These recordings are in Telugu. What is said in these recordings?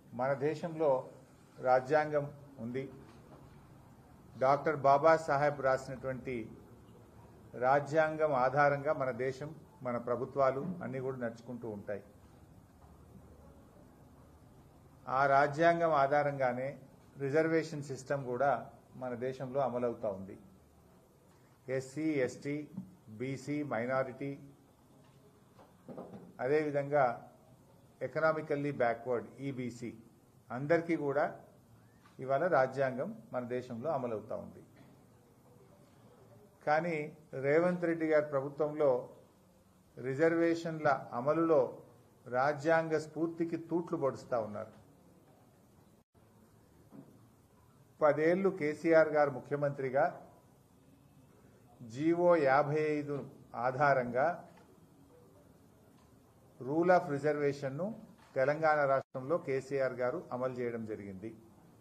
మన దేశంలో రాజ్యాంగం ఉంది డాక్టర్ బాబాసాహెబ్ రాసినటువంటి రాజ్యాంగం ఆధారంగా మన దేశం మన ప్రభుత్వాలు అన్నీ కూడా నడుచుకుంటూ ఉంటాయి ఆ రాజ్యాంగం ఆధారంగానే రిజర్వేషన్ సిస్టమ్ కూడా మన దేశంలో అమలవుతూ ఉంది ఎస్సీ ఎస్టీ బీసీ మైనారిటీ అదేవిధంగా ఎకనామికల్లీ బ్యాక్వర్డ్ ఈబీసీ అందరికీ కూడా ఇవాళ రాజ్యాంగం మన దేశంలో అమలవుతూ ఉంది కానీ రేవంత్ రెడ్డి గారి ప్రభుత్వంలో రిజర్వేషన్ల అమలులో రాజ్యాంగ స్ఫూర్తికి తూట్లు పొడుస్తూ ఉన్నారు పదేళ్లు కేసీఆర్ గారు ముఖ్యమంత్రిగా జీవో యాభై ఐదు ఆధారంగా రూల్ ఆఫ్ రిజర్వేషన్ను తెలంగాణ రాష్ట్రంలో కేసీఆర్ గారు అమలు చేయడం జరిగింది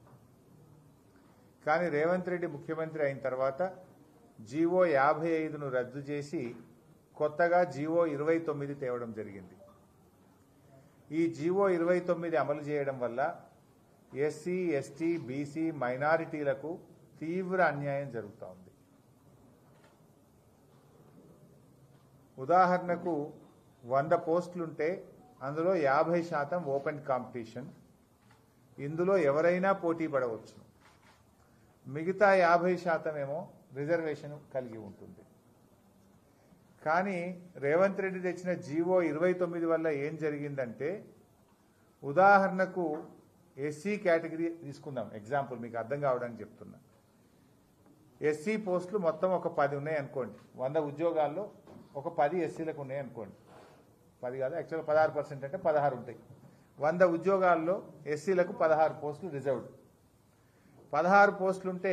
కానీ రేవంత్ రెడ్డి ముఖ్యమంత్రి అయిన తర్వాత జీవో యాభై ఐదును రద్దు చేసి కొత్తగా జీవో ఇరవై తొమ్మిది తేవడం జరిగింది ఈ జీవో ఇరవై తొమ్మిది అమలు చేయడం వల్ల ఎస్సీ ఎస్టీ బీసీ మైనారిటీలకు తీవ్ర అన్యాయం జరుగుతూ ఉంది ఉదాహరణకు వంద పోస్టులుంటే అందులో యాభై శాతం ఓపెన్ కాంపిటీషన్ ఇందులో ఎవరైనా పోటీ పడవచ్చు మిగతా యాభై శాతం ఏమో రిజర్వేషన్ కలిగి ఉంటుంది కానీ రేవంత్ రెడ్డి తెచ్చిన జీవో ఇరవై తొమ్మిది వల్ల ఏం జరిగిందంటే ఉదాహరణకు ఎస్సీ కేటగిరీ తీసుకుందాం ఎగ్జాంపుల్ మీకు అర్థం కావడానికి చెప్తున్నా ఎస్సీ పోస్టులు మొత్తం ఒక పది ఉన్నాయి అనుకోండి వంద ఉద్యోగాల్లో ఒక పది ఎస్సీలకు ఉన్నాయి అనుకోండి పది కాదు యాక్చువల్ పదహారు పర్సెంట్ అంటే పదహారు ఉంటాయి వంద ఉద్యోగాల్లో ఎస్సీలకు పదహారు పోస్టులు రిజర్వ్డ్ పదహారు పోస్టులుంటే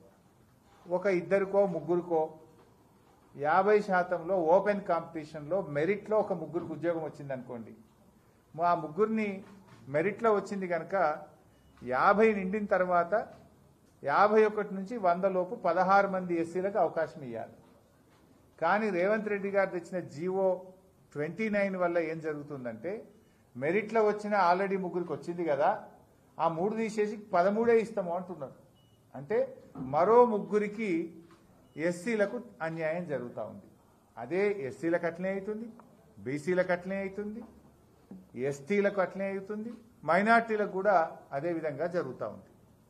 ఒక ఇద్దరికో ముగ్గురికో యాభై శాతంలో ఓపెన్ కాంపిటీషన్లో మెరిట్లో ఒక ముగ్గురికి ఉద్యోగం వచ్చింది అనుకోండి ఆ ముగ్గురిని మెరిట్లో వచ్చింది కనుక యాభై నిండిన తర్వాత యాభై ఒకటి నుంచి వంద లోపు పదహారు మంది ఎస్సీలకు అవకాశం ఇవ్వాలి కానీ రేవంత్ రెడ్డి గారు తెచ్చిన జీవో ట్వంటీ నైన్ వల్ల ఏం జరుగుతుందంటే మెరిట్లో వచ్చిన ఆల్రెడీ ముగ్గురికి వచ్చింది కదా ఆ మూడు తీసేసి పదమూడే ఇస్తాము అంటున్నారు అంటే మరో ముగ్గురికి ఎస్సీలకు అన్యాయం జరుగుతూ ఉంది అదే ఎస్సీలకు అట్లనే అవుతుంది బీసీలకు అట్లనే అవుతుంది ఎస్టీలకు అట్లనే అవుతుంది మైనార్టీలకు కూడా అదే విధంగా జరుగుతూ ఉంది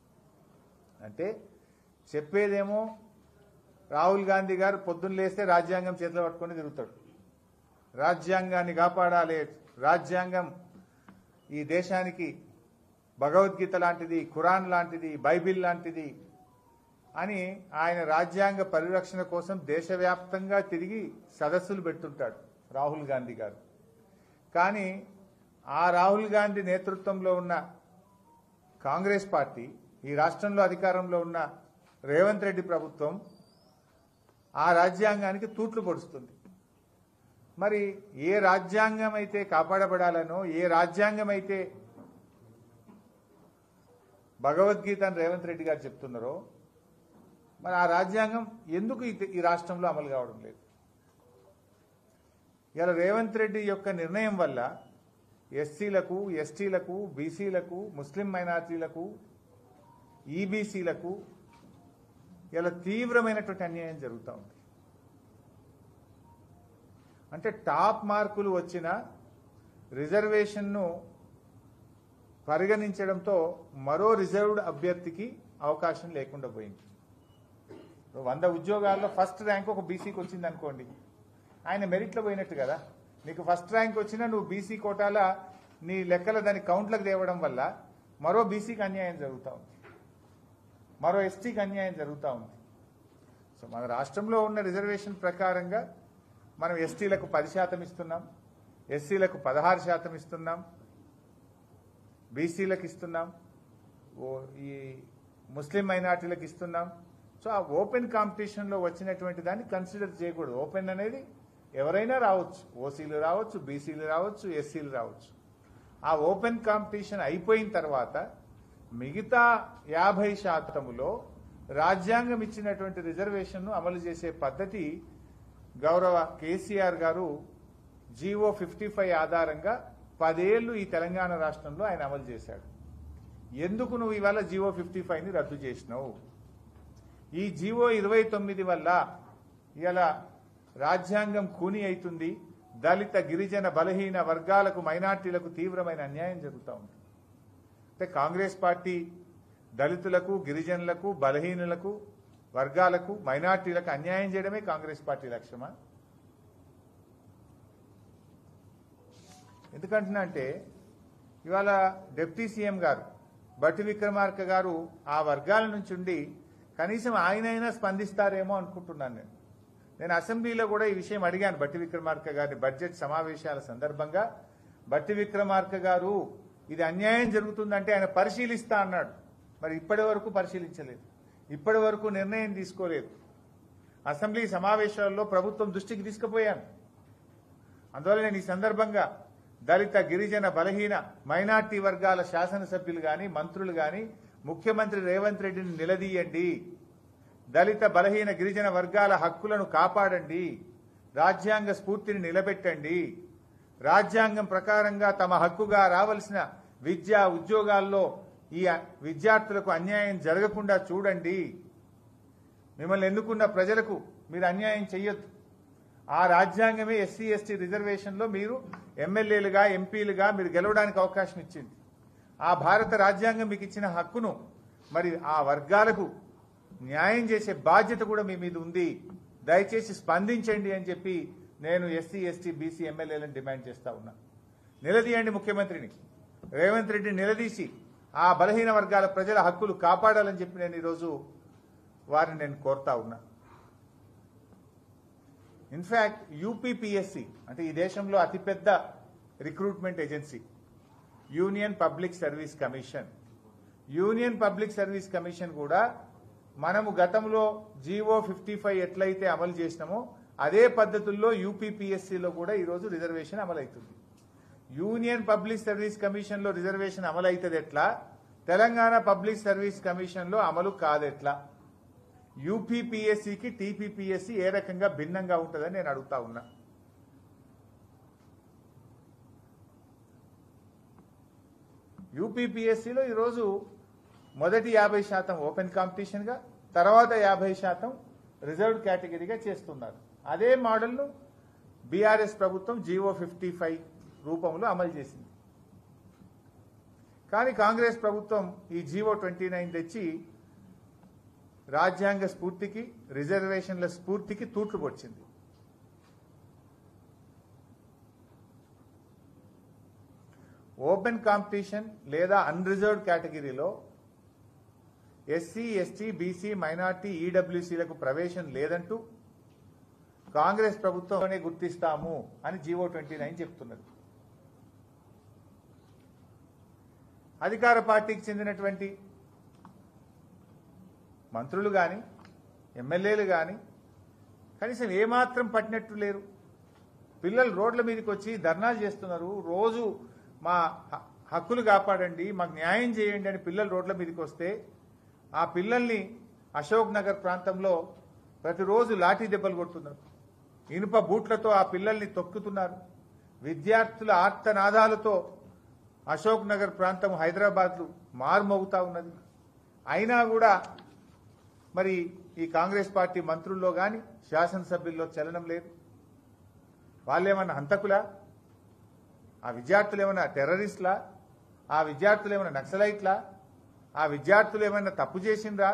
అంటే చెప్పేదేమో రాహుల్ గాంధీ గారు పొద్దున్న లేస్తే రాజ్యాంగం చేతిలో పట్టుకొని తిరుగుతాడు రాజ్యాంగాన్ని కాపాడాలి రాజ్యాంగం ఈ దేశానికి భగవద్గీత లాంటిది ఖురాన్ లాంటిది బైబిల్ లాంటిది అని ఆయన రాజ్యాంగ పరిరక్షణ కోసం దేశవ్యాప్తంగా తిరిగి సదస్సులు పెడుతుంటాడు రాహుల్ గాంధీ గారు కానీ ఆ రాహుల్ గాంధీ నేతృత్వంలో ఉన్న కాంగ్రెస్ పార్టీ ఈ రాష్ట్రంలో అధికారంలో ఉన్న రేవంత్ రెడ్డి ప్రభుత్వం ఆ రాజ్యాంగానికి తూట్లు పొడుస్తుంది మరి ఏ రాజ్యాంగం అయితే కాపాడబడాలనో ఏ రాజ్యాంగం అయితే భగవద్గీతను రేవంత్ రెడ్డి గారు చెప్తున్నారో మరి ఆ రాజ్యాంగం ఎందుకు ఈ- ఈ రాష్ట్రంలో అమలు కావడం లేదు ఇలా రేవంత్ రెడ్డి యొక్క నిర్ణయం వల్ల ఎస్సీలకు ఎస్టీలకు బీసీలకు ముస్లిం మైనార్టీలకు ఈబీసీలకు ఇలా తీవ్రమైనటువంటి అన్యాయం జరుగుతూ ఉంది అంటే టాప్ మార్కులు వచ్చిన రిజర్వేషన్ను పరిగణించడంతో మరో రిజర్వ్డ్ అభ్యర్థికి అవకాశం లేకుండా పోయింది ఇప్పుడు వంద ఉద్యోగాల్లో ఫస్ట్ ర్యాంక్ ఒక బీసీకి వచ్చింది అనుకోండి ఆయన మెరిట్లో పోయినట్టు కదా నీకు ఫస్ట్ ర్యాంక్ వచ్చినా నువ్వు బీసీ కోటాల నీ లెక్కల దాని కౌంట్లకు తేవడం వల్ల మరో బీసీకి అన్యాయం జరుగుతూ ఉంది మరో ఎస్టీకి అన్యాయం జరుగుతూ ఉంది సో మన రాష్ట్రంలో ఉన్న రిజర్వేషన్ ప్రకారంగా మనం ఎస్టీలకు పది శాతం ఇస్తున్నాం ఎస్సీలకు పదహారు శాతం ఇస్తున్నాం బీసీలకు ఇస్తున్నాం ఓ ఈ ముస్లిం మైనార్టీలకు ఇస్తున్నాం సో ఆ ఓపెన్ కాంపిటీషన్లో వచ్చినటువంటి దాన్ని కన్సిడర్ చేయకూడదు ఓపెన్ అనేది ఎవరైనా రావచ్చు ఓసీలు రావచ్చు బీసీలు రావచ్చు ఎస్సీలు రావచ్చు ఆ ఓపెన్ కాంపిటీషన్ అయిపోయిన తర్వాత మిగతా యాభై శాతములో రాజ్యాంగం ఇచ్చినటువంటి రిజర్వేషన్ను అమలు చేసే పద్ధతి గౌరవ కేసీఆర్ గారు జీవో ఫిఫ్టీ ఫైవ్ ఆధారంగా పదేళ్లు ఈ తెలంగాణ రాష్ట్రంలో ఆయన అమలు చేశాడు ఎందుకు నువ్వు ఇవాళ జియో ఫిఫ్టీ ని రద్దు చేసినావు ఈ జీవో ఇరవై తొమ్మిది వల్ల ఇలా రాజ్యాంగం కూని అవుతుంది దళిత గిరిజన బలహీన వర్గాలకు మైనార్టీలకు తీవ్రమైన అన్యాయం జరుగుతూ ఉంది అంటే కాంగ్రెస్ పార్టీ దళితులకు గిరిజనులకు బలహీనులకు వర్గాలకు మైనార్టీలకు అన్యాయం చేయడమే కాంగ్రెస్ పార్టీ లక్ష్యమా ఎందుకంటున్నా అంటే ఇవాళ డిప్యూటీ సీఎం గారు బట్టి విక్రమార్క గారు ఆ వర్గాల నుంచి ఉండి కనీసం ఆయనైనా స్పందిస్తారేమో అనుకుంటున్నాను నేను నేను అసెంబ్లీలో కూడా ఈ విషయం అడిగాను బట్టి విక్రమార్క గారిని బడ్జెట్ సమావేశాల సందర్భంగా బట్టి విక్రమార్క గారు ఇది అన్యాయం జరుగుతుందంటే ఆయన పరిశీలిస్తా అన్నాడు మరి ఇప్పటి వరకు పరిశీలించలేదు ఇప్పటి వరకు నిర్ణయం తీసుకోలేదు అసెంబ్లీ సమావేశాల్లో ప్రభుత్వం దృష్టికి తీసుకుపోయాను అందువల్ల నేను ఈ సందర్భంగా దళిత గిరిజన బలహీన మైనార్టీ వర్గాల శాసనసభ్యులు గాని మంత్రులు గాని ముఖ్యమంత్రి రేవంత్ రెడ్డిని నిలదీయండి దళిత బలహీన గిరిజన వర్గాల హక్కులను కాపాడండి రాజ్యాంగ స్ఫూర్తిని నిలబెట్టండి రాజ్యాంగం ప్రకారంగా తమ హక్కుగా రావలసిన విద్యా ఉద్యోగాల్లో ఈ విద్యార్థులకు అన్యాయం జరగకుండా చూడండి మిమ్మల్ని ఎన్నుకున్న ప్రజలకు మీరు అన్యాయం చెయ్యొద్దు ఆ రాజ్యాంగమే ఎస్సీ ఎస్టీ రిజర్వేషన్లో మీరు ఎమ్మెల్యేలుగా ఎంపీలుగా మీరు గెలవడానికి అవకాశం ఇచ్చింది ఆ భారత రాజ్యాంగం మీకు ఇచ్చిన హక్కును మరి ఆ వర్గాలకు న్యాయం చేసే బాధ్యత కూడా మీ మీద ఉంది దయచేసి స్పందించండి అని చెప్పి నేను ఎస్సీ ఎస్టీ బీసీ ఎమ్మెల్యేలను డిమాండ్ చేస్తా ఉన్నా నిలదీయండి ముఖ్యమంత్రిని రేవంత్ రెడ్డి నిలదీసి ఆ బలహీన వర్గాల ప్రజల హక్కులు కాపాడాలని చెప్పి నేను ఈరోజు వారిని నేను కోరుతా ఉన్నా ఇన్ఫ్యాక్ట్ యూపీపీఎస్సి అంటే ఈ దేశంలో అతిపెద్ద recruitment agency union public service commission union public service commission కూడా మనము గతంలో జీవో ఫిఫ్టీ ఫైవ్ ఎట్లయితే అమలు చేసినామో అదే పద్ధతుల్లో యూపీపీఎస్సీలో కూడా ఈరోజు రిజర్వేషన్ అమలవుతుంది యూనియన్ పబ్లిక్ సర్వీస్ కమిషన్లో రిజర్వేషన్ అమలు అవుతుంది ఎట్లా తెలంగాణ పబ్లిక్ సర్వీస్ కమిషన్లో అమలు కాదెట్లా యూపీపీఎస్సీకి టీపీపీఎస్సీ ఏ రకంగా భిన్నంగా ఉంటుందని నేను అడుగుతా ఉన్నా యూపీపీఎస్సీలో ఈరోజు మొదటి యాభై శాతం ఓపెన్ కాంపిటీషన్గా తర్వాత యాభై శాతం రిజర్వ్డ్ కేటగిరీగా చేస్తున్నారు అదే మోడల్ను బీఆర్ఎస్ ప్రభుత్వం జీవో ఫిఫ్టీ ఫైవ్ రూపంలో అమలు చేసింది కానీ కాంగ్రెస్ ప్రభుత్వం ఈ జీవో ట్వంటీ నైన్ తెచ్చి రాజ్యాంగ స్ఫూర్తికి రిజర్వేషన్ల స్ఫూర్తికి తూట్లు పొడిచింది ఓపెన్ కాంపిటీషన్ లేదా అన్రిజర్వ్డ్ కేటగిరీలో ఎస్సీ ఎస్టీ బీసీ మైనార్టీ ఈడబ్ల్యూసీలకు ప్రవేశం లేదంటూ కాంగ్రెస్ ప్రభుత్వంలోనే గుర్తిస్తాము అని జీవో ట్వంటీ నైన్ చెప్తున్నది అధికార పార్టీకి చెందినటువంటి మంత్రులు కానీ ఎమ్మెల్యేలు కానీ కనీసం ఏమాత్రం పట్టినట్టు లేరు పిల్లలు రోడ్ల మీదకి వచ్చి ధర్నాలు చేస్తున్నారు రోజు మా హ- హక్కులు కాపాడండి మాకు న్యాయం చేయండి అని పిల్లలు రోడ్ల మీదకి వస్తే ఆ పిల్లల్ని అశోక్ నగర్ ప్రాంతంలో ప్రతిరోజు లాఠీ దెబ్బలు కొడుతున్నారు ఇనుప బూట్లతో ఆ పిల్లల్ని తొక్కుతున్నారు విద్యార్థుల ఆర్తనాదాలతో అశోక్ నగర్ ప్రాంతం హైదరాబాద్లు మారుమోగుతా ఉన్నది అయినా కూడా మరి ఈ కాంగ్రెస్ పార్టీ మంత్రుల్లో కానీ శాసనసభ్యుల్లో చలనం లేదు వాళ్ళేమన్నా హంతకులా ఆ విద్యార్థులు ఏమైనా టెర్రరిస్ట్లా ఆ విద్యార్థులు ఏమైనా నక్సలైట్లా ఆ విద్యార్థులు ఏమైనా తప్పు చేసిండ్రా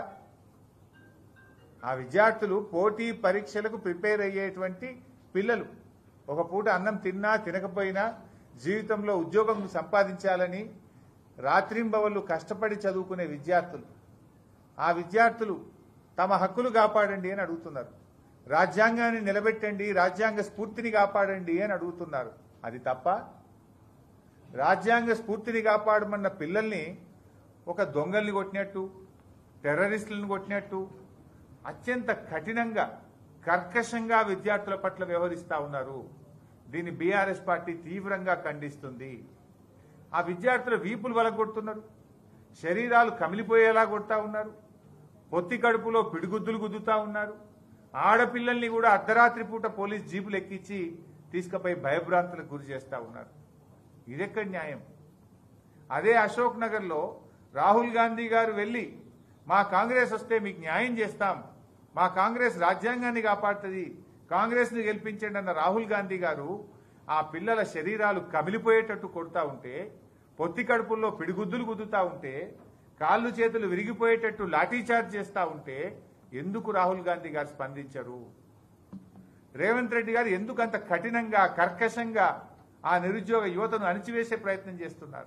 ఆ విద్యార్థులు పోటీ పరీక్షలకు ప్రిపేర్ అయ్యేటువంటి పిల్లలు ఒక పూట అన్నం తిన్నా తినకపోయినా జీవితంలో ఉద్యోగం సంపాదించాలని రాత్రింబవళ్ళు కష్టపడి చదువుకునే విద్యార్థులు ఆ విద్యార్థులు తమ హక్కులు కాపాడండి అని అడుగుతున్నారు రాజ్యాంగాన్ని నిలబెట్టండి రాజ్యాంగ స్ఫూర్తిని కాపాడండి అని అడుగుతున్నారు అది తప్ప రాజ్యాంగ స్ఫూర్తిని కాపాడమన్న పిల్లల్ని ఒక దొంగల్ని కొట్టినట్టు టెర్రరిస్టులను కొట్టినట్టు అత్యంత కఠినంగా కర్కశంగా విద్యార్థుల పట్ల వ్యవహరిస్తా ఉన్నారు దీన్ని బీఆర్ఎస్ పార్టీ తీవ్రంగా ఖండిస్తుంది ఆ విద్యార్థుల వీపులు వలగొడుతున్నారు శరీరాలు కమిలిపోయేలా కొడతా ఉన్నారు పొత్తి కడుపులో పిడిగుద్దులు గుద్దుతా ఉన్నారు ఆడపిల్లల్ని కూడా అర్ధరాత్రి పూట పోలీస్ జీపులు ఎక్కించి తీసుకుపోయి భయభ్రాంతులకు గురి చేస్తా ఉన్నారు ఇదెక్కడ న్యాయం అదే అశోక్ నగర్లో రాహుల్ గాంధీ గారు వెళ్ళి మా కాంగ్రెస్ వస్తే మీకు న్యాయం చేస్తాం మా కాంగ్రెస్ రాజ్యాంగాన్ని కాపాడుతుంది కాంగ్రెస్ని గెలిపించండి అన్న రాహుల్ గాంధీ గారు ఆ పిల్లల శరీరాలు కమిలిపోయేటట్టు కొడుతూ ఉంటే పొత్తి కడుపుల్లో పిడిగుద్దులు గుద్దుతా ఉంటే కాళ్ళు చేతులు విరిగిపోయేటట్టు లాఠీచార్జ్ చేస్తా ఉంటే ఎందుకు రాహుల్ గాంధీ గారు స్పందించరు రేవంత్ రెడ్డి గారు ఎందుకు అంత కఠినంగా కర్కశంగా ఆ నిరుద్యోగ యువతను అణిచివేసే ప్రయత్నం చేస్తున్నారు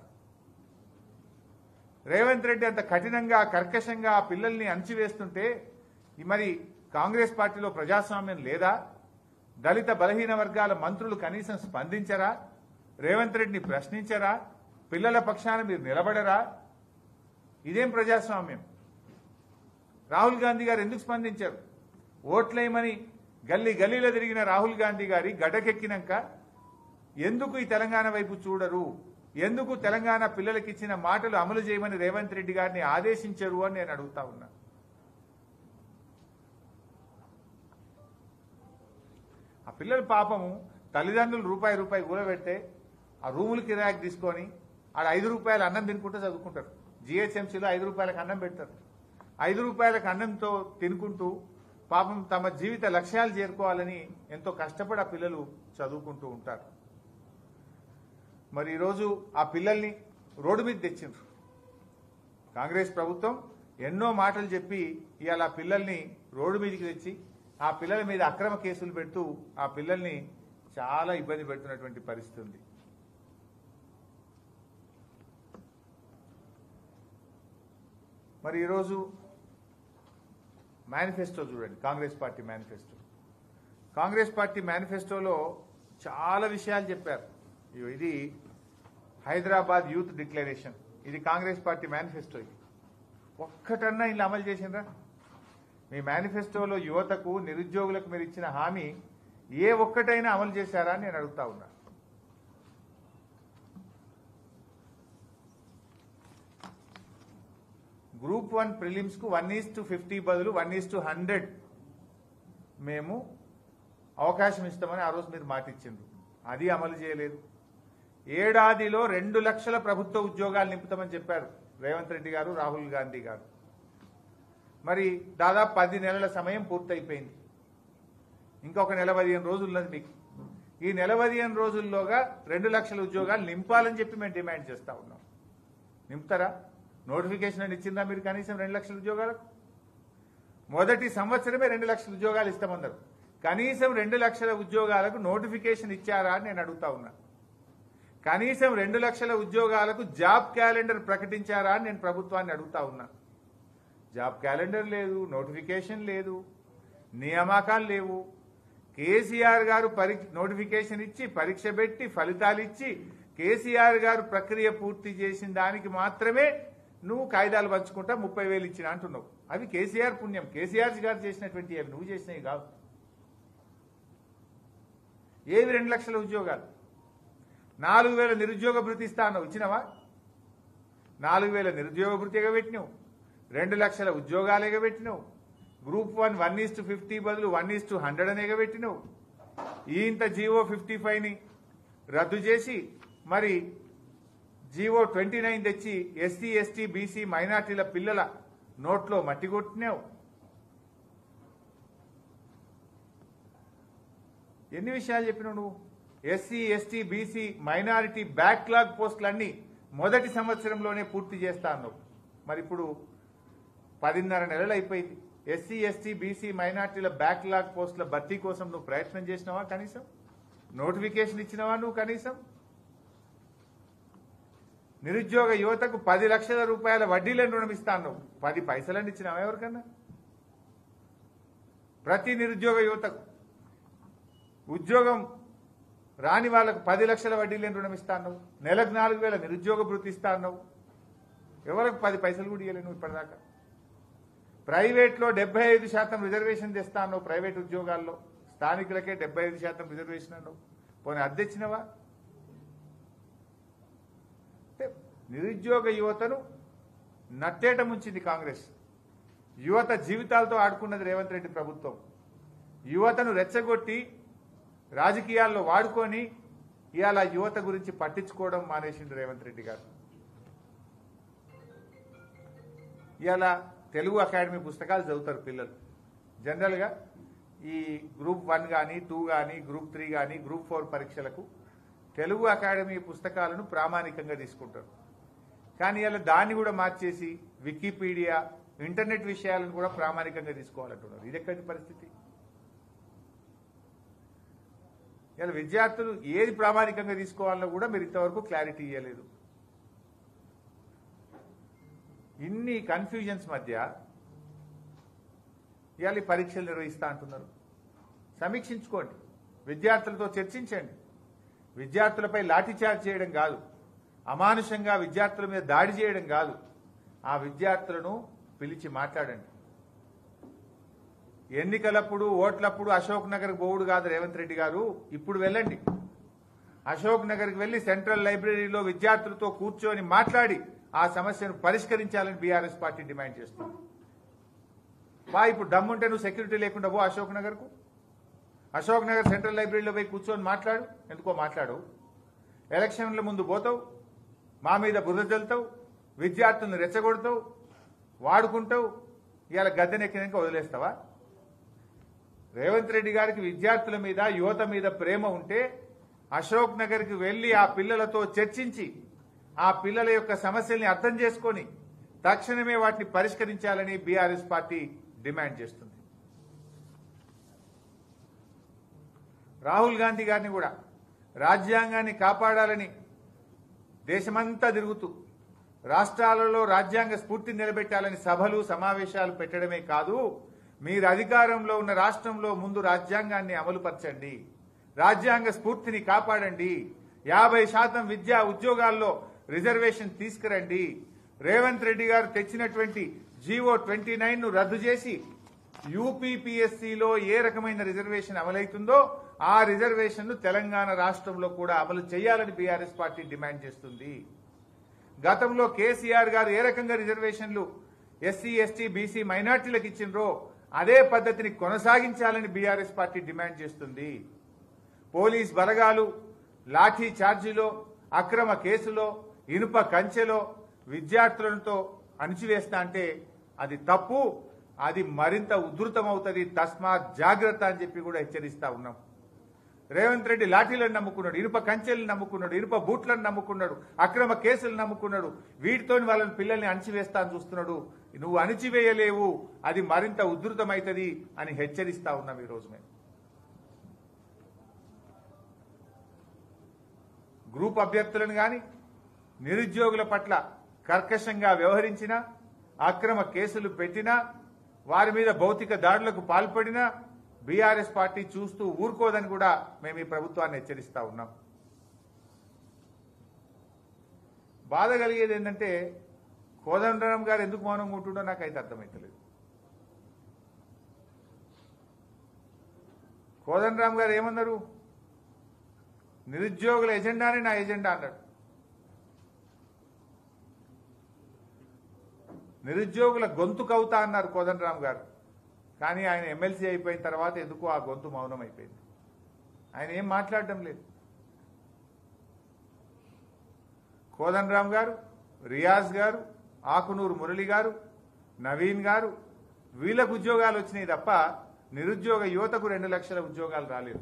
రేవంత్ రెడ్డి అంత కఠినంగా కర్కశంగా ఆ పిల్లల్ని అణిచివేస్తుంటే ఈ మరి కాంగ్రెస్ పార్టీలో ప్రజాస్వామ్యం లేదా దళిత బలహీన వర్గాల మంత్రులు కనీసం స్పందించరా రేవంత్ రెడ్డిని ప్రశ్నించరా పిల్లల పక్షాన మీరు నిలబడరా ఇదేం ప్రజాస్వామ్యం రాహుల్ గాంధీ గారు ఎందుకు స్పందించారు ఓట్లేయమని గల్లీ గల్లీలో తిరిగిన రాహుల్ గాంధీ గారి గడ్డకెక్కినాక ఎందుకు ఈ తెలంగాణ వైపు చూడరు ఎందుకు తెలంగాణ పిల్లలకి ఇచ్చిన మాటలు అమలు చేయమని రేవంత్ రెడ్డి గారిని ఆదేశించరు అని నేను అడుగుతా ఉన్నా ఆ పిల్లల పాపము తల్లిదండ్రులు రూపాయి రూపాయి కూలబెడితే ఆ రూములు కిరాయికి తీసుకొని ఆడ ఐదు రూపాయల అన్నం తినుకుంటూ చదువుకుంటారు జిహెచ్ఎంసీలో ఐదు రూపాయలకు అన్నం పెడతారు ఐదు రూపాయలకు అన్నంతో తినుకుంటూ పాపం తమ జీవిత లక్ష్యాలు చేరుకోవాలని ఎంతో కష్టపడి ఆ పిల్లలు చదువుకుంటూ ఉంటారు మరి ఈరోజు ఆ పిల్లల్ని రోడ్డు మీద తెచ్చిండ్రు కాంగ్రెస్ ప్రభుత్వం ఎన్నో మాటలు చెప్పి ఇవాళ ఆ పిల్లల్ని రోడ్డు మీదకి తెచ్చి ఆ పిల్లల మీద అక్రమ కేసులు పెడుతూ ఆ పిల్లల్ని చాలా ఇబ్బంది పెడుతున్నటువంటి పరిస్థితి ఉంది మరి ఈరోజు మేనిఫెస్టో చూడండి Congress party manifesto Congress party మేనిఫెస్టోలో చాలా విషయాలు చెప్పారు ఇగో ఇది హైదరాబాద్ యూత్ డిక్లరేషన్ ఇది కాంగ్రెస్ పార్టీ మేనిఫెస్టో ఇది ఒక్కటన్నా ఇలా అమలు చేసిండ్రా మీ మేనిఫెస్టోలో యువతకు నిరుద్యోగులకు మీరు ఇచ్చిన హామీ ఏ ఒక్కటైనా అమలు చేశారా అని నేను అడుగుతా ఉన్నా గ్రూప్ వన్ ప్రిలిమ్స్ కు వన్ ఈస్ టు ఫిఫ్టీ బదులు వన్ ఈస్ టు హండ్రెడ్ మేము అవకాశం ఇస్తామని ఆ రోజు మీరు మాట ఇచ్చిండ్రు అది అమలు చేయలేదు ఏడాదిలో రెండు లక్షల ప్రభుత్వ ఉద్యోగాలు నింపుతామని చెప్పారు రేవంత్ రెడ్డి గారు రాహుల్ గాంధీ గారు మరి దాదాపు పది నెలల సమయం పూర్తయిపోయింది ఇంకొక నెల పదిహేను రోజులు ఉన్నది మీకు ఈ నెల పదిహేను రోజుల్లోగా రెండు లక్షల ఉద్యోగాలు నింపాలని చెప్పి మేము డిమాండ్ చేస్తా ఉన్నాం నింపుతారా నోటిఫికేషన్ అని ఇచ్చిందా మీరు కనీసం రెండు లక్షల ఉద్యోగాలకు మొదటి సంవత్సరమే రెండు లక్షల ఉద్యోగాలు ఇస్తామన్నారు కనీసం రెండు లక్షల ఉద్యోగాలకు నోటిఫికేషన్ ఇచ్చారా అని నేను అడుగుతా ఉన్నా కనీసం రెండు లక్షల ఉద్యోగాలకు జాబ్ క్యాలెండర్ ప్రకటించారా అని నేను ప్రభుత్వాన్ని అడుగుతా ఉన్నా జాబ్ క్యాలెండర్ లేదు నోటిఫికేషన్ లేదు నియామకాలు లేవు కేసీఆర్ గారు పరి నోటిఫికేషన్ ఇచ్చి పరీక్ష పెట్టి ఫలితాలు ఇచ్చి కేసీఆర్ గారు ప్రక్రియ పూర్తి చేసిన దానికి మాత్రమే నువ్వు కాగితాలు పంచుకుంటా ముప్పై వేలు ఇచ్చిన అంటున్నావు అవి కేసీఆర్ పుణ్యం కేసీఆర్ గారు చేసినటువంటి అవి నువ్వు చేసినవి కావు ఏవి రెండు లక్షల ఉద్యోగాలు నాలుగు వేల నిరుద్యోగ భృతి ఇస్తా అన్నావు ఇచ్చినవా నాలుగు వేల నిరుద్యోగ భృతి ఎగబెట్టినావు రెండు లక్షల ఉద్యోగాలు ఎగబెట్టినావు group one one is to fifty బదులు వన్ ఈస్ టు హండ్రెడ్ అని ఎగబెట్టినావు ఈ ఇంత జీవో ఫిఫ్టీ ఫైవ్ని రద్దు చేసి మరి జీవో ట్వంటీ నైన్ తెచ్చి ఎస్సీ ఎస్టీ బీసీ మైనార్టీల పిల్లల నోట్లో మట్టి కొట్టినావు ఎన్ని విషయాలు చెప్పినావు నువ్వు SC ST BC minority backlog పోస్టులన్నీ మొదటి సంవత్సరంలోనే పూర్తి చేస్తా అన్నావు మరి ఇప్పుడు పదిన్నర నెలలు అయిపోయింది ఎస్సీ ఎస్టీ బీసీ మైనార్టీల బ్యాక్లాగ్ పోస్టుల భర్తీ కోసం నువ్వు ప్రయత్నం చేసినావా కనీసం నోటిఫికేషన్ ఇచ్చినావా నువ్వు కనీసం నిరుద్యోగ యువతకు పది లక్షల రూపాయల వడ్డీలను రుణం ఇస్తాను పది పైసలని ఇచ్చినావా ఎవరికన్నా ప్రతి నిరుద్యోగ యువతకు ఉద్యోగం రాని వాళ్ళకు పది లక్షల వడ్డీ లేని రుణం ఇస్తాను నెలకు నాలుగు వేల నిరుద్యోగ భృతి ఇస్తాను ఎవరికి పది పైసలు కూడా ఇవ్వలేను ఇప్పటిదాకా ప్రైవేట్లో డెబ్బై ఐదు శాతం రిజర్వేషన్ తెస్తాను ప్రైవేట్ ఉద్యోగాల్లో స్థానికులకే డెబ్బై ఐదు శాతం రిజర్వేషన్ అన్నావు పోనీ అద్దెచ్చినవా అంటే నిరుద్యోగ యువతను నట్టేట ముంచింది కాంగ్రెస్ యువత జీవితాలతో ఆడుకున్నది రేవంత్ రెడ్డి ప్రభుత్వం యువతను రెచ్చగొట్టి రాజకీయాల్లో వాడుకొని ఇవాళ యువత గురించి పట్టించుకోవడం మానేసిండు రేవంత్ రెడ్డి గారు ఇలా తెలుగు అకాడమీ పుస్తకాలు చదువుతారు పిల్లలు జనరల్గా ఈ గ్రూప్ వన్ కానీ టూ కానీ గ్రూప్ త్రీ కానీ గ్రూప్ ఫోర్ పరీక్షలకు తెలుగు అకాడమీ పుస్తకాలను ప్రామాణికంగా తీసుకుంటారు కానీ ఇలా దాన్ని కూడా మార్చేసి వికీపీడియా ఇంటర్నెట్ విషయాలను కూడా ప్రామాణికంగా తీసుకోవాలంటున్నారు ఇది ఎక్కడి పరిస్థితి ఇలా విద్యార్థులు ఏది ప్రామాణికంగా తీసుకోవాలో కూడా మీరు ఇంతవరకు క్లారిటీ ఇవ్వలేదు ఇన్ని కన్ఫ్యూజన్స్ మధ్య ఇవాళ ఈ పరీక్షలు నిర్వహిస్తా అంటున్నారు సమీక్షించుకోండి విద్యార్థులతో చర్చించండి విద్యార్థులపై లాఠీచార్జ్ చేయడం కాదు అమానుషంగా విద్యార్థుల మీద దాడి చేయడం కాదు ఆ విద్యార్థులను పిలిచి మాట్లాడండి ఎన్నికలప్పుడు ఓట్లప్పుడు అశోక్ నగర్ పోవుడు కాదు రేవంత్ రెడ్డి గారు ఇప్పుడు వెళ్ళండి అశోక్ నగర్కి వెళ్లి సెంట్రల్ లైబ్రరీలో విద్యార్థులతో కూర్చొని మాట్లాడి ఆ సమస్యను పరిష్కరించాలని బీఆర్ఎస్ పార్టీ డిమాండ్ చేస్తుంది బా ఇప్పుడు దమ్ముంటే నువ్వు సెక్యూరిటీ లేకుండా పో అశోక్ నగర్కు అశోక్ నగర్ సెంట్రల్ లైబ్రరీలో పోయి కూర్చొని మాట్లాడు ఎందుకో మాట్లాడు ఎలక్షన్ల ముందు పోతావు మా మీద బురద జల్లుతావు విద్యార్థులను రెచ్చగొడతావు వాడుకుంటావు ఇవాళ గద్దెనెక్కినాక వదిలేస్తావా రేవంత్ రెడ్డి గారికి విద్యార్థుల మీద యువత మీద ప్రేమ ఉంటే అశోక్ నగర్కి వెళ్లి ఆ పిల్లలతో చర్చించి ఆ పిల్లల యొక్క సమస్యల్ని అర్థం చేసుకొని తక్షణమే వాటిని పరిష్కరించాలని బీఆర్ఎస్ పార్టీ డిమాండ్ చేస్తుంది రాహుల్ గాంధీ గారిని కూడా రాజ్యాంగాన్ని కాపాడాలని దేశమంతా తిరుగుతూ రాష్ట్రాలలో రాజ్యాంగ స్ఫూర్తిని నిలబెట్టాలని సభలు సమావేశాలు పెట్టడమే కాదు మీరు అధికారంలో ఉన్న రాష్ట్రంలో ముందు రాజ్యాంగాన్ని అమలుపరచండి రాజ్యాంగ స్ఫూర్తిని కాపాడండి యాభై శాతం విద్యా ఉద్యోగాల్లో రిజర్వేషన్ తీసుకురండి రేవంత్ రెడ్డి గారు తెచ్చినటువంటి జీవో ట్వంటీ నైన్ ను రద్దు చేసి యూపీపీఎస్సీలో ఏ రకమైన రిజర్వేషన్ అమలవుతుందో ఆ రిజర్వేషన్ ను తెలంగాణ రాష్ట్రంలో కూడా అమలు చేయాలని బీఆర్ఎస్ పార్టీ డిమాండ్ చేస్తుంది గతంలో కేసీఆర్ గారు ఏ రకంగా రిజర్వేషన్లు ఎస్సీ ఎస్టీ బీసీ మైనార్టీలకు ఇచ్చిండ్రో అదే పద్ధతిని కొనసాగించాలని బీఆర్ఎస్ పార్టీ డిమాండ్ చేస్తుంది పోలీస్ బలగాలు లాఠీ ఛార్జీలో అక్రమ కేసులో ఇనుప కంచెలో విద్యార్థులతో అణిచివేస్తా అంటే అది తప్పు అది మరింత ఉధృతమవుతుంది తస్మాత్ జాగ్రత్త అని చెప్పి కూడా హెచ్చరిస్తా ఉన్నాం రేవంత్ రెడ్డి లాఠీలను నమ్ముకున్నాడు ఇనుప కంచెలను నమ్ముకున్నాడు ఇనుప బూట్లను నమ్ముకున్నాడు అక్రమ కేసులు నమ్ముకున్నాడు వీటితోని వాళ్ళని పిల్లల్ని అణిచివేస్తా అని చూస్తున్నాడు నువ్వు అణిచివేయలేవు అది మరింత ఉధృతమవుతుంది అని హెచ్చరిస్తా ఉన్నాం ఈ రోజు మేము గ్రూప్ అభ్యర్థులను గాని నిరుద్యోగుల పట్ల కర్కశంగా వ్యవహరించిన అక్రమ కేసులు పెట్టినా వారి మీద భౌతిక దాడులకు పాల్పడినా బీఆర్ఎస్ పార్టీ చూస్తూ ఊరుకోదని కూడా మేము ఈ ప్రభుత్వాన్ని హెచ్చరిస్తా ఉన్నాం బాధ కలిగేది ఏంటంటే కోదండరాం గారు ఎందుకు మౌనంగా ఉంటుండో నాకైతే అర్థమైతలేదు కోదండరాం గారు ఏమన్నారు నిరుద్యోగుల ఎజెండానే నా ఎజెండా అన్నాడు నిరుద్యోగుల గొంతు కవుతా అన్నారు కోదండరాం గారు కానీ ఆయన ఎమ్మెల్సీ అయిపోయిన తర్వాత ఎందుకో ఆ గొంతు మౌనం అయిపోయింది ఆయన ఏం మాట్లాడడం లేదు కోదండరాం గారు రియాజ్ గారు ఆకునూరు మురళి గారు నవీన్ గారు వీళ్ళకు ఉద్యోగాలు వచ్చినాయి తప్ప నిరుద్యోగ యువతకు రెండు లక్షల ఉద్యోగాలు రాలేదు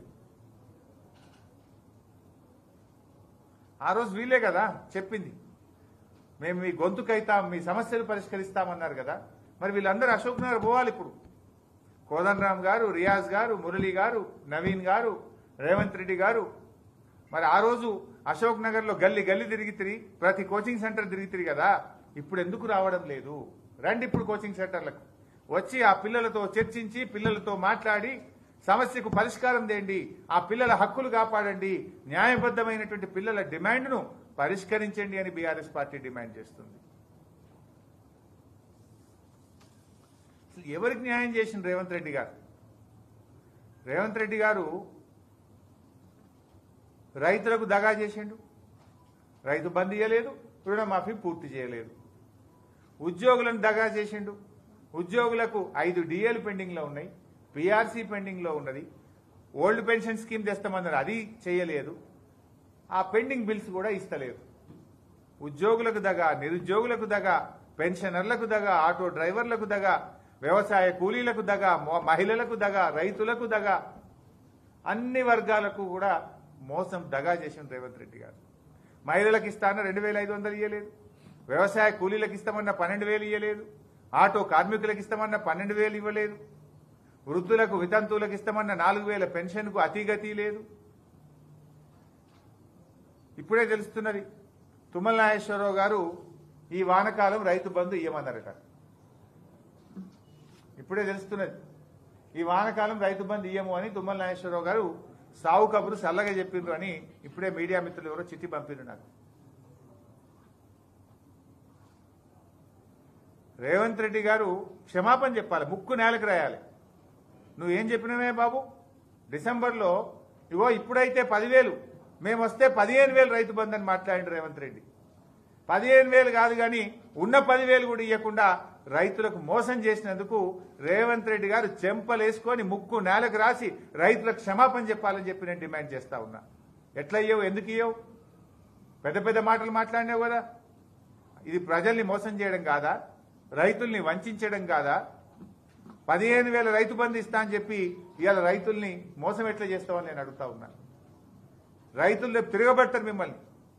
ఆ రోజు వీలే కదా చెప్పింది మేము మీ గొంతుకైతాం మీ సమస్యలు పరిష్కరిస్తామన్నారు కదా మరి వీళ్ళందరూ అశోక్ నగర్ పోవాలి ఇప్పుడు కోదండరామ్ గారు రియాజ్ గారు మురళి గారు నవీన్ గారు రేవంత్ రెడ్డి గారు మరి ఆ రోజు అశోక్ నగర్ లో గల్లి గల్లి తిరిగి తిరిగి ప్రతి కోచింగ్ సెంటర్ తిరిగి తిరిగి కదా ఇప్పుడు ఎందుకు రావడం లేదు రండి ఇప్పుడు కోచింగ్ సెంటర్లకు వచ్చి ఆ పిల్లలతో చర్చించి పిల్లలతో మాట్లాడి సమస్యకు పరిష్కారం తేండి ఆ పిల్లల హక్కులు కాపాడండి న్యాయబద్ధమైనటువంటి పిల్లల డిమాండ్ను పరిష్కరించండి అని బీఆర్ఎస్ పార్టీ డిమాండ్ చేస్తుంది అసలు ఎవరికి న్యాయం చేసింది రేవంత్ రెడ్డి గారు రేవంత్ రెడ్డి గారు రైతులకు దగా చేసిండు రైతు బంద్ ఇయ్యలేదు రుణమాఫీ పూర్తి చేయలేదు ఉద్యోగులను దగా చేసిండు ఉద్యోగులకు ఐదు డిఏలు పెండింగ్లో ఉన్నాయి పిఆర్సీ పెండింగ్లో ఉన్నది ఓల్డ్ పెన్షన్ స్కీమ్ తెస్తామన్నారు అది చేయలేదు ఆ పెండింగ్ బిల్స్ కూడా ఇస్తలేదు ఉద్యోగులకు దగా నిరుద్యోగులకు దగా పెన్షనర్లకు దగ ఆటో డ్రైవర్లకు దగ వ్యవసాయ కూలీలకు దగ మో- మహిళలకు దగ రైతులకు దగ అన్ని వర్గాలకు కూడా మోసం దగా చేసిన రేవంత్ రెడ్డి గారు మహిళలకు ఇస్తాన రెండు వేల ఐదు వందలు ఇవ్వలేదు వ్యవసాయ కూలీలకు ఇస్తామన్న పన్నెండు వేలు ఇవ్వలేదు ఆటో కార్మికులకు ఇస్తామన్న పన్నెండు వేలు ఇవ్వలేదు వృద్ధులకు వితంతువులకు ఇస్తామన్న నాలుగు వేల పెన్షన్కు అతిగతి లేదు ఇప్పుడే తెలుస్తున్నది తుమ్మల నాగేశ్వరరావు గారు ఈ వానకాలం రైతు బంధు ఇవ్వమన్నారట ఇప్పుడే తెలుస్తున్నది ఈ వానకాలం రైతు బంధు ఇయ్యము అని తుమ్మల నాగేశ్వరరావు గారు సావు కబురు చల్లగా చెప్పిండ్రు అని ఇప్పుడే మీడియా మిత్రులు ఎవరో చిట్టి పంపిండ్రు నాకు రేవంత్ రెడ్డి గారు క్షమాపణ చెప్పాలి ముక్కు నేలకు రాయాలి నువ్వేం చెప్పినవే బాబు డిసెంబర్లో ఇగో ఇప్పుడైతే పదివేలు మేము వస్తే పదిహేను వేలు రైతు బంధు అని మాట్లాడిండు రేవంత్ రెడ్డి పదిహేను వేలు కాదు కానీ ఉన్న పదివేలు కూడా ఇవ్వకుండా రైతులకు మోసం చేసినందుకు రేవంత్ రెడ్డి గారు చెంపలేసుకొని ముక్కు నేలకు రాసి రైతులకు క్షమాపణ చెప్పాలని చెప్పి నేను డిమాండ్ చేస్తా ఉన్నా ఎట్లా ఇయ్యవు ఎందుకు ఇయ్యవు పెద్ద పెద్ద మాటలు మాట్లాడినావు కదా ఇది ప్రజల్ని మోసం చేయడం కాదా రైతుల్ని వంచడం కాదా పదిహేను వేల రైతు బంధు ఇస్తా అని చెప్పి ఇవాళ రైతుల్ని మోసం ఎట్లా చేస్తావని నేను అడుగుతా ఉన్నా రైతులు రేపు తిరగబడతారు మిమ్మల్ని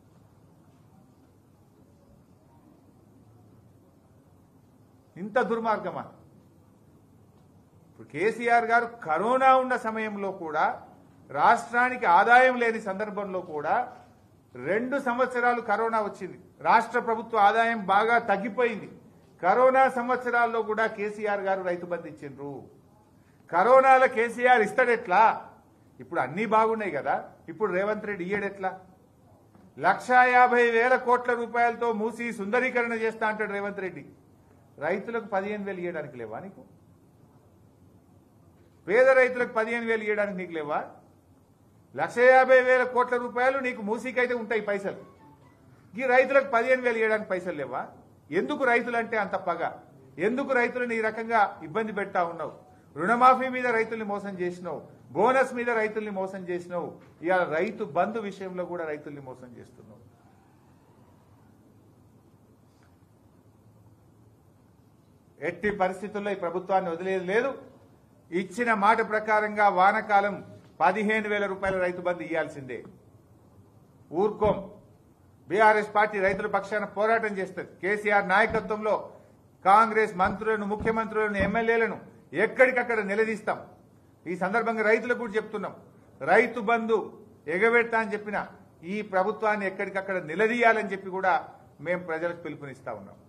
ఇంత దుర్మార్గమా ఇప్పుడు కేసీఆర్ గారు కరోనా ఉన్న సమయంలో కూడా రాష్ట్రానికి ఆదాయం లేని సందర్భంలో కూడా రెండు సంవత్సరాలు కరోనా వచ్చింది రాష్ట్ర ప్రభుత్వ ఆదాయం బాగా తగ్గిపోయింది కరోనా సంవత్సరాల్లో కూడా కేసీఆర్ గారు రైతు బంధు ఇచ్చిండ్రు కరోనాలో కేసీఆర్ ఇస్తాడెట్లా ఇప్పుడు అన్నీ బాగున్నాయి కదా ఇప్పుడు రేవంత్ రెడ్డి ఇయ్యడెట్లా లక్షా యాభై వేల కోట్ల రూపాయలతో మూసి సుందరీకరణ చేస్తా అంటాడు రేవంత్ రెడ్డి రైతులకు పదిహేను వేలు ఇవ్వడానికి లేవా నీకు పేద రైతులకు పదిహేను వేలు ఇవ్వడానికి నీకు లేవా లక్ష యాభై వేల కోట్ల రూపాయలు నీకు మూసీకైతే ఉంటాయి పైసలు ఈ రైతులకు పదిహేను వేలు ఇవ్వడానికి పైసలు లేవా ఎందుకు రైతులంటే అంత పగ ఎందుకు రైతులను ఈ రకంగా ఇబ్బంది పెడతా ఉన్నావు రుణమాఫీ మీద రైతుల్ని మోసం చేసినావు బోనస్ మీద రైతుల్ని మోసం చేసినావు ఇవాళ రైతు బంధు విషయంలో కూడా రైతుల్ని మోసం చేస్తున్నావు ఎట్టి పరిస్థితుల్లో ఈ ప్రభుత్వాన్ని వదిలేదు లేదు ఇచ్చిన మాట ప్రకారంగా వానకాలం పదిహేను వేల రూపాయల రైతు బంధు ఇవ్వాల్సిందే ఊర్కోం బీఆర్ఎస్ పార్టీ రైతుల పక్షాన పోరాటం చేస్తుంది కేసీఆర్ నాయకత్వంలో కాంగ్రెస్ మంత్రులను ముఖ్యమంత్రులను ఎమ్మెల్యేలను ఎక్కడికక్కడ నిలదీస్తాం ఈ సందర్భంగా రైతులకు కూడా చెప్తున్నాం రైతు బంధు ఎగబెడతా అని చెప్పిన ఈ ప్రభుత్వాన్ని ఎక్కడికక్కడ నిలదీయాలని చెప్పి కూడా మేము ప్రజలకు పిలుపునిస్తా ఉన్నాం